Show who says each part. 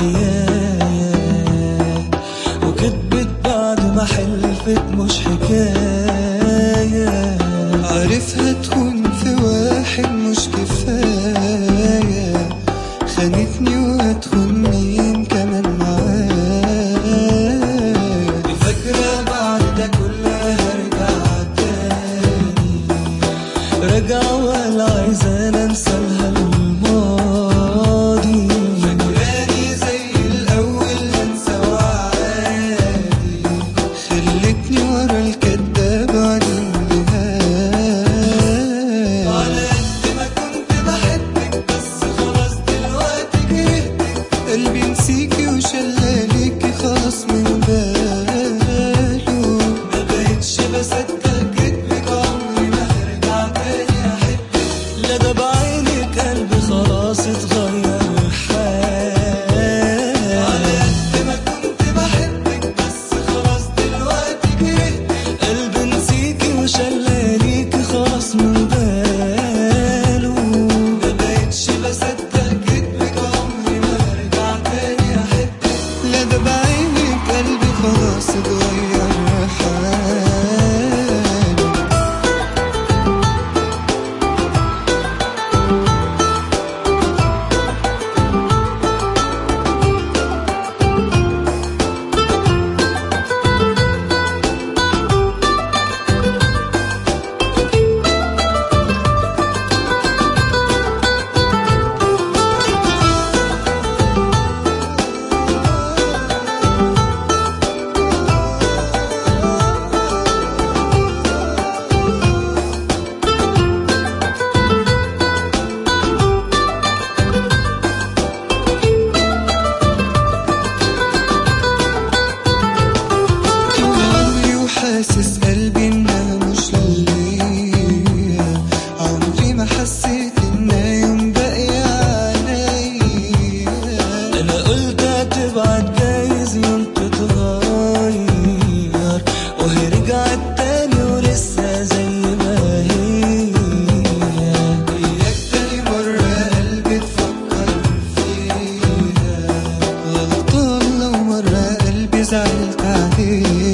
Speaker 1: ويايا وكدبت بعد ما حلفت مش حكاية عارفها تكون في واحد مش كفاية خانتني وهتخون مين كمان معايا فاكرة بعد ده كله هرجع تاني راجعة ولا عايزة أنا أنسى لها الماضي فاكراني زي الأول هنسى وعادي خلتني ورا الكداب عن النهاية على قد ما كنت بحبك بس خلاص دلوقتي كرهتك قلبي نسيكي وشلاليكي خلاص من باله ما بقتش بصدق كدبك عمري ما هرجع تاني احبك لا ده بعينك قلبي خلاص اتغير حال على قد ما كنت بحبك بس خلاص دلوقتي كرهتك قلبي نسيكي وشلاليكي خلاص من باله ما بقتش بصدق كدبك عمري ما هرجع تاني احبك لا ده بعينك قلبي خلاص اتغير حاله طول عمري وحاسس قلبي انها مش ليا عمري ما حسيت انها يوم باقية عليا انا قلت هتبعد جايز يوم تتغير وهي رجعت تاني ولسه زي ما هي اياك تاني مرة قلبي تفكر فيها غلطان لو مرة قلبي زعلت عليها